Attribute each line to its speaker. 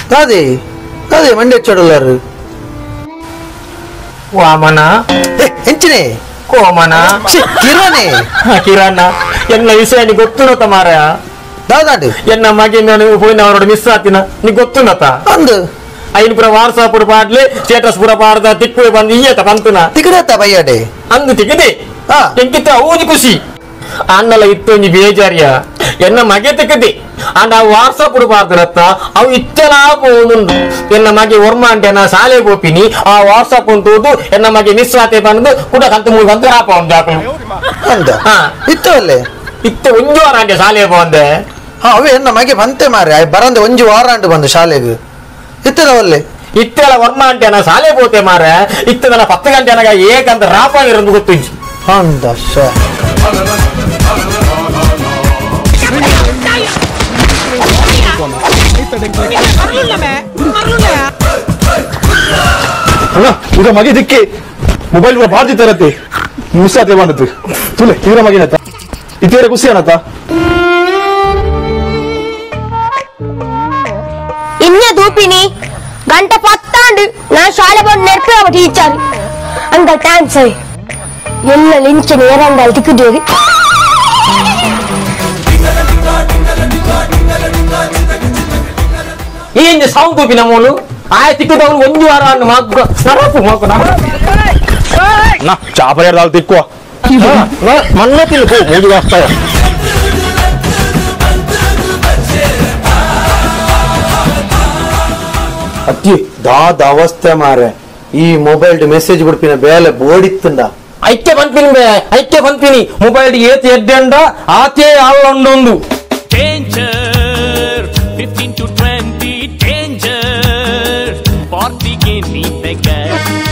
Speaker 1: కాదే కాదే మండి వచ్చాడు
Speaker 2: వామన
Speaker 1: ఎంచినే
Speaker 2: కోಮನ
Speaker 1: ಕಿರಣೆ
Speaker 2: ಕಿರಣ್ಣ ಎನ್ನ ವಿಷಯ ನೀ ಗೊತ್ತುನತ ಮಾರ
Speaker 1: దాదాటి
Speaker 2: ಎನ್ನ ಮಗೆ ನಾನು పోయినవరోడు మిస్ ఆతిన నీకు గొత్తున్నత
Speaker 1: అందు
Speaker 2: అయిన పుర వాట్సాప్ పాటలే స్టేటస్ పుర పాడದ ತಿಕ್ಕು ಬಂದು ಈಯತ ಬಂತುನ
Speaker 1: తికడేత బయ్యాడే
Speaker 2: ಅಂದು ತಿಗದೆ
Speaker 1: ಆ.
Speaker 2: ಎಂಕಿತ ಊದಿ ಖುಷಿ ಅಣ್ಣಲ ಇತ್ತೊಂಜಿ ಬೇಜಾರಿಯ ಎನ್ನ ಮಗೆ ತೆಗದೆ ಅಂಡ ವಾಟ್ಸಪ್ ಪಾಡ್ದರತ್ತ ಅವು ಇತ್ತಲಾ ಪೋನುಂಡು ಎನ್ನ ಮಗೆ ಒರ್ಮ ಅಂಟೆ ನಾ ಶಾಲೆ ಗೋಪಿನಿ ಆ ವಾಟ್ಸಪ್ ತೋದು ಎನ್ನ ಮಗೆ ಮಿಸ್ ಆತೆ ಬಂದು ಕೂಡ ಕಂತು ಮೂರು ಕಂತು ರಾಪ ಒಂದು ಹಾಕೊಂಡು
Speaker 1: ಅಂದ
Speaker 2: ಹಾ.
Speaker 1: ಇತ್ತವಲ್ಲೇ
Speaker 2: ಇತ್ತ ಒಂಜು ವಾರ ಅಂಟೆ ಶಾಲೆ ಬಂದೆ
Speaker 1: ಹಾ ಅವೇ ಎನ್ನ ಮಗೆ ಬಂತೆ ಮಾರೆ ಅಯ್ ಬರಂದೆ ಒಂಜಿ ವಾರ ಅಂಟು ಬಂದು ಶಾಲೆಗೆ ಇತ್ತದವಲ್ಲೇ
Speaker 2: ಇತ್ತೆಲ್ಲ ವರ್ಮ ಅಂಟೆ ನಾ ಶಾಲೆ ಪೋತೆ ಮಾರ ಇತ್ತದಲ್ಲ ಪತ್ತು ಗಂಟೆ ನನಗ ಏಕಂತ ರಾಪ ಇರೋದು ಗೊತ್ತುಂಜಿ
Speaker 1: ಅಂದ ಶ
Speaker 3: ಅಣ್ಣ ಈಗ ಮಗೆ ದಿಕ್ಕಿ ಮೊಬೈಲ್ ಕೂಡ ಬಾರ್ದಿ ತರತ್ತೆ ಮಿಸ್ ಆತೆ ಬಂದದ್ದು ತುಲೆ ಇವರ ಮಗಿನತ್ತ ಇತೇರೆ ಖುಷಿ ಅನ್ನತ್ತ
Speaker 4: ഇന്ന തൂപ്പിനി ഗണ്ട പത്താണ്ട് ഞാൻ ശാല പോയി നെരപ്പ ടീച്ചർ അങ്ക ടാൻസ് ಎಲ್ಲ ಲಿಂಚ ನೇರಂಗಾಲ್ ತಿಕ್ಕಿದ್ದೇವೆ
Speaker 2: ఏంది సౌండ్ చూపిన మూలు ఆయన తిక్కుతావు ಒಂಜು ವಾರ ಅನ್ನು ಮಾకు ನರಪು ಮಾಕು
Speaker 3: ಅಣ್ಣ ಚಾಪರ ಯಾರು ತಿಕ್ಕುವ
Speaker 2: ಮನ್ನ ತಿಳ್ಕೊ ಮೂದು ವಸ್ತಾಯ
Speaker 1: ಅತ್ತಿ ದಾದ ಅವಸ್ಥೆ ಮಾರೆ ಈ ಮೊಬೈಲ್ ಮೆಸೇಜ್ ಬಿಡ್ಪಿನ ಬೇಲೆ ಬೋಡಿತ್ತಂಡ
Speaker 2: ಐಕ್ಯ ಬಂತೀನಿ ಬೇ ಐಕ್ಯ ಬಂತೀನಿ ಮೊಬೈಲ್ ಏತ್ ಎಡ್ಡೆಂಡ ಆತೇ ಆಳೊಂದೊಂದು
Speaker 5: danger 15 to 20 danger 40 ಗೆ ನೀ